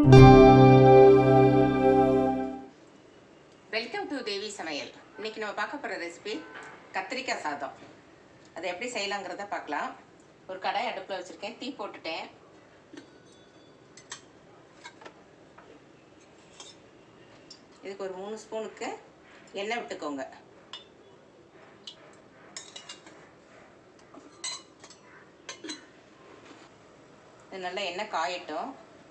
welcome to தேவி சமையல் இன்னைக்கு நம்ம பார்க்க போகிற ரெசிபி கத்திரிக்காய் சாதம் அதை எப்படி செய்யலாங்கிறத பார்க்கலாம் ஒரு கடாய் அடுப்பில் வச்சுருக்கேன் டீ போட்டுட்டேன் இதுக்கு ஒரு மூணு ஸ்பூனுக்கு எண்ணெய் விட்டுக்கோங்க இது நல்லா எண்ணெய் காயட்டும்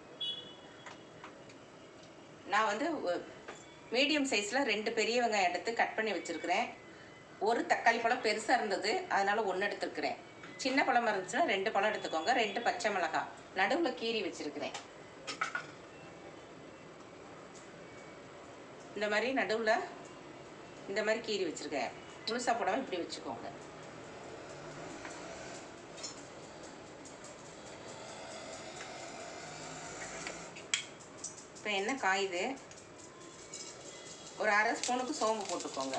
நான் வந்து மீடியம் சைஸில் ரெண்டு பெரிய வெங்காயம் எடுத்து கட் பண்ணி வச்சுருக்கிறேன் ஒரு தக்காளி பழம் பெருசாக இருந்தது அதனால் ஒன்று எடுத்துருக்கிறேன் சின்ன பழம் இருந்துச்சுன்னா ரெண்டு பழம் எடுத்துக்கோங்க ரெண்டு பச்சை மிளகாய் நடுவில் கீறி வச்சுருக்கிறேன் இந்த மாதிரி நடுவில் இந்த மாதிரி கீறி வச்சுருக்கேன் முழுசாக போடாமல் இப்படி வச்சுக்கோங்க இப்போ என்ன காயுது ஒரு அரை ஸ்பூனுக்கு சோம்பு போட்டுக்கோங்க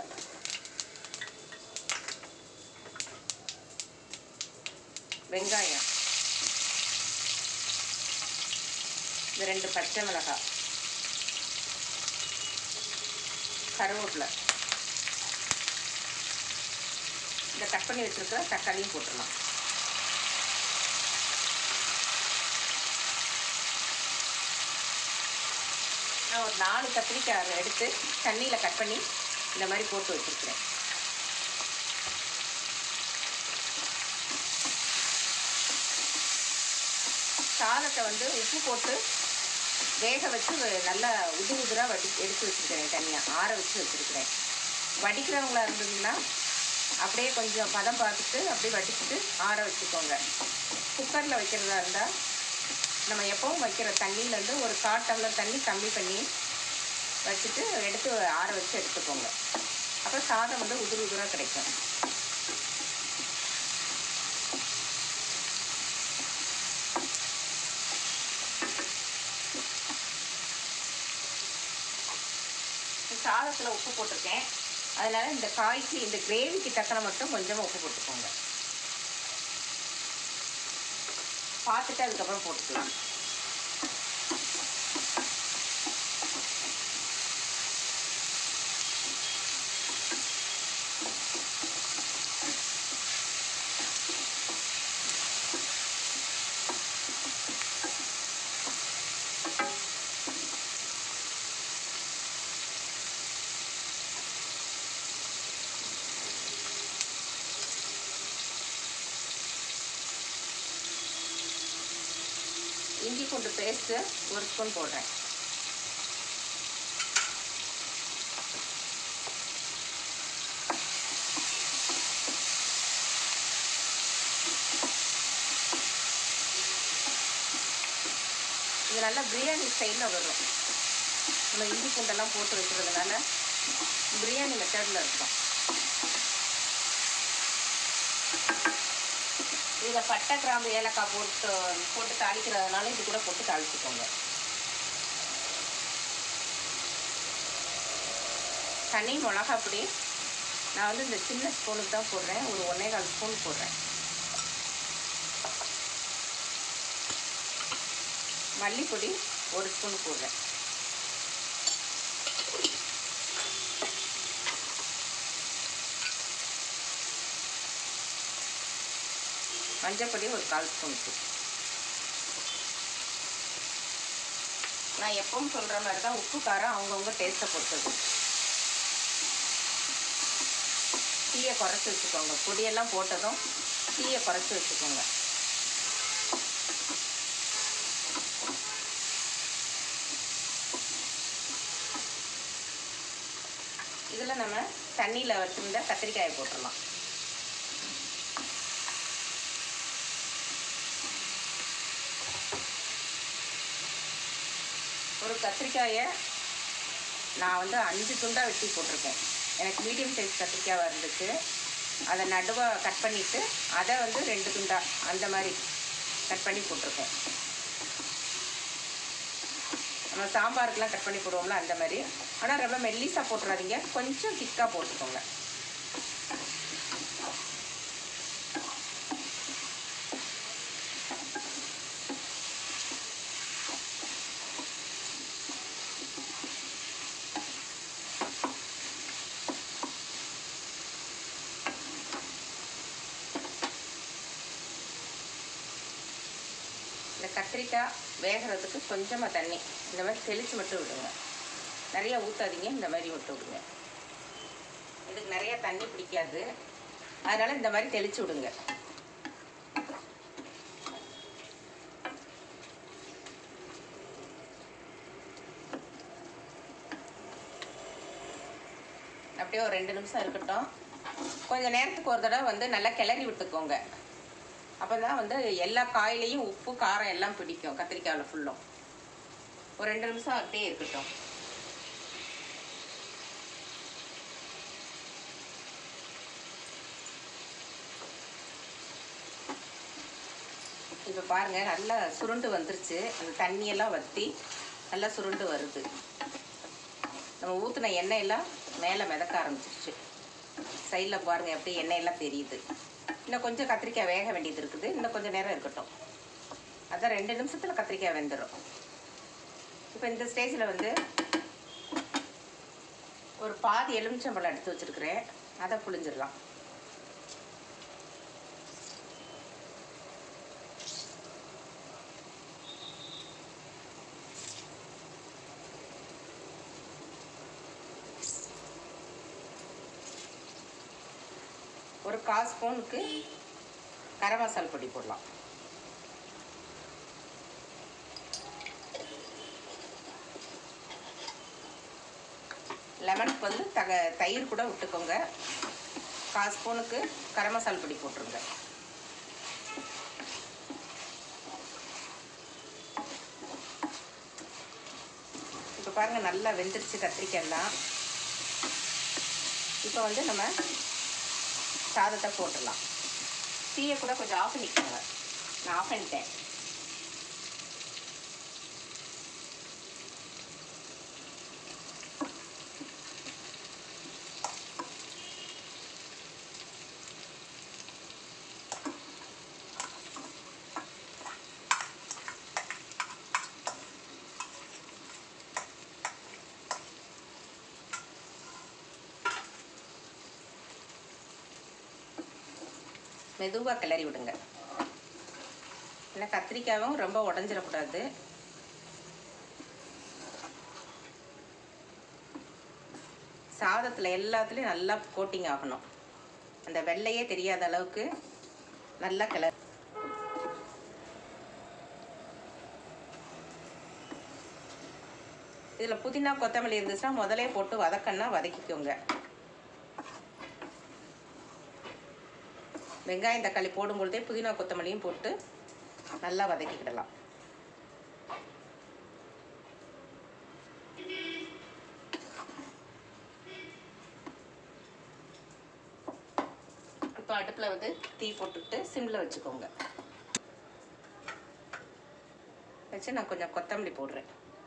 வெங்காயம் இந்த ரெண்டு பச்சை மிளகாய் கருவேப்பிலை இந்த கட் பண்ணி வச்சுருக்கிற தக்காளியும் போட்டுடலாம் நான் ஒரு நாலு கத்திரிக்காய் எடுத்து தண்ணியில் கட் பண்ணி இந்த மாதிரி போட்டு வச்சுருக்கிறேன் சாதத்தை வந்து உப்பு போட்டு வேக வச்சு வ- நல்லா உது உதுராக வடி எடுத்து வச்சுருக்கிறேன் தனியாக ஆற வச்சு வச்சுருக்கிறேன் வடிக்கிறவங்களா இருந்ததுன்னா அப்படியே கொஞ்சம் பதம் பார்த்துட்டு அப்படியே வடிச்சிட்டு ஆற வச்சுக்கோங்க குக்கரில் வைக்கிறதா இருந்தால் நம்ம எப்பவும் வைக்கிற தண்ணியிலேருந்து ஒரு கால் டம்ளர் தண்ணி கம்மி பண்ணி வச்சுட்டு எடுத்து ஆற வச்சு எடுத்துக்கோங்க அப்போ சாதம் வந்து உதிர் உதிராக கிடைக்கும் சாதத்தில் உப்பு போட்டிருக்கேன் அதனால் இந்த காய்க்கு இந்த கிரேவிக்கு தக்கன மட்டும் கொஞ்சமாக உப்பு போட்டுக்கோங்க பார்த்துட்டு அதுக்கப்புறம் போட்டுக்கலாம் இஞ்சி பூண்டு பேஸ்ட்டு ஒரு ஸ்பூன் போடுறேன் இது நல்லா பிரியாணி ஸ்டைலில் வரும் நம்ம இஞ்சி பூண்டெல்லாம் போட்டு வைக்கிறதுனால பிரியாணி மெத்தடில் இருக்கும் இதில் பட்டை கிராம்பு ஏலக்காய் போட்டு போட்டு தாளிக்கிறதுனால இது கூட போட்டு தாளிச்சுக்கோங்க தனி மிளகா பொடி நான் வந்து இந்த சின்ன ஸ்பூனுக்கு தான் போடுறேன் ஒரு ஒன்றே கால் ஸ்பூன் போடுறேன் மல்லிப்பொடி ஒரு ஸ்பூன் போடுறேன் மஞ்சப்பொடி ஒரு கால் ஸ்பூனுக்கு நான் எப்பவும் சொல்கிற மாதிரி தான் உப்பு காரம் அவங்கவுங்க டேஸ்ட்டை பொறுத்தது தீயை குறைச்சி வச்சுக்கோங்க பொடியெல்லாம் போட்டதும் தீயை குறைச்சி வச்சுக்கோங்க இதில் நம்ம தண்ணியில் வச்சுருந்த கத்திரிக்காயை போட்டுடலாம் ஒரு கத்திரிக்காயை நான் வந்து அஞ்சு துண்டாக வெட்டி போட்டிருக்கேன் எனக்கு மீடியம் சைஸ் கத்திரிக்காவாக இருந்துச்சு அதை நடுவாக கட் பண்ணிவிட்டு அதை வந்து ரெண்டு துண்டா அந்த மாதிரி கட் பண்ணி போட்டிருக்கேன் நம்ம சாம்பாருக்கெலாம் கட் பண்ணி போடுவோம்ல அந்த மாதிரி ஆனால் ரொம்ப மெல்லிஸாக போட்டுறாதீங்க கொஞ்சம் திக்காக போட்டுக்கோங்க இந்த கத்திரிக்காய் வேகிறதுக்கு கொஞ்சமாக தண்ணி இந்த மாதிரி தெளித்து மட்டும் விடுங்க நிறையா ஊற்றாதீங்க இந்த மாதிரி விட்டு விடுங்க இதுக்கு நிறைய தண்ணி பிடிக்காது அதனால் இந்த மாதிரி தெளித்து விடுங்க அப்படியே ஒரு ரெண்டு நிமிஷம் இருக்கட்டும் கொஞ்சம் நேரத்துக்கு ஒரு தடவை வந்து நல்லா கிளறி விட்டுக்கோங்க அப்போ தான் வந்து எல்லா காயிலையும் உப்பு காரம் எல்லாம் பிடிக்கும் கத்திரிக்காயில் ஃபுல்லும் ஒரு ரெண்டு நிமிஷம் அப்படியே இருக்கட்டும் இப்போ பாருங்கள் நல்லா சுருண்டு வந்துருச்சு அந்த தண்ணியெல்லாம் வற்றி நல்லா சுருண்டு வருது நம்ம ஊற்றின எண்ணெயெல்லாம் மேலே மிதக்க ஆரம்பிச்சிருச்சு சைடில் பாருங்கள் எப்படி எண்ணெயெல்லாம் தெரியுது இன்னும் கொஞ்சம் கத்திரிக்காய் வேக வேண்டியது இருக்குது இன்னும் கொஞ்சம் நேரம் இருக்கட்டும் அதான் ரெண்டு நிமிஷத்தில் கத்திரிக்காய் வெந்துடும் இப்போ இந்த ஸ்டேஜில் வந்து ஒரு பாதி எலுமிச்சம்பழம் எடுத்து வச்சுருக்கிறேன் அதை புழிஞ்சிடலாம் ஒரு கால் ஸ்பூனுக்கு கரம் மசால் பொடி போடலாம் லெமனுக்கு வந்து தக தயிர் கூட விட்டுக்கோங்க கால் ஸ்பூனுக்கு கரம் மசால் பொடி போட்டுருங்க இப்போ பாருங்கள் நல்லா வெந்துருச்சு கத்திரிக்காயெல்லாம் இப்போ வந்து நம்ம சாதத்தை போட்டுடலாம் தீயை கூட கொஞ்சம் ஆஃப் பண்ணிக்கோங்க நான் ஆஃப் பண்ணிட்டேன் மெதுவாக கிளறி விடுங்க ஏன்னா கத்திரிக்காயும் ரொம்ப உடஞ்சிடக்கூடாது சாதத்தில் எல்லாத்துலேயும் நல்லா கோட்டிங் ஆகணும் அந்த வெள்ளையே தெரியாத அளவுக்கு நல்லா கிளறி இதில் புதினா கொத்தமல்லி இருந்துச்சுன்னா முதலே போட்டு வதக்கன்னா வதக்கிக்கோங்க வெங்காயம் தக்காளி போடும் பொழுதே புதினா கொத்தமல்லியும் போட்டு நல்லா வதக்கிக்கிடலாம் இப்போ அடுப்பில் வந்து தீ போட்டுக்கிட்டு சிம்மில் வச்சுக்கோங்க வச்சு நான் கொஞ்சம் கொத்தமல்லி போடுறேன்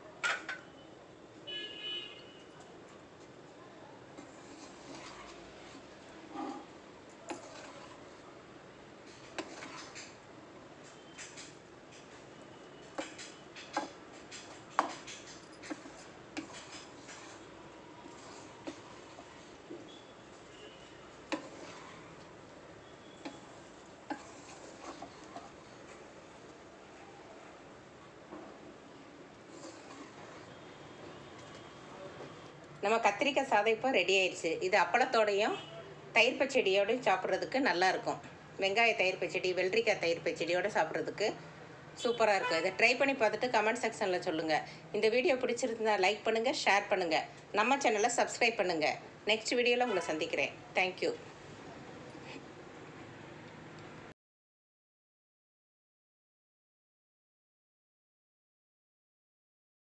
நம்ம கத்திரிக்காய் சாதம் இப்போ ரெடி ஆயிடுச்சு இது அப்பளத்தோடையும் தயிர் பச்சடியோடையும் சாப்பிட்றதுக்கு நல்லா இருக்கும் வெங்காய தயிர் பச்சடி வெள்ளரிக்காய் தயிர் பச்சடியோட சாப்பிட்றதுக்கு சூப்பராக இருக்கும் இதை ட்ரை பண்ணி பார்த்துட்டு கமெண்ட் செக்ஷனில் சொல்லுங்கள் இந்த வீடியோ பிடிச்சிருந்தா லைக் பண்ணுங்கள் ஷேர் பண்ணுங்கள் நம்ம சேனலை சப்ஸ்கிரைப் பண்ணுங்கள் நெக்ஸ்ட் வீடியோவில் உங்களை சந்திக்கிறேன் தேங்க்யூ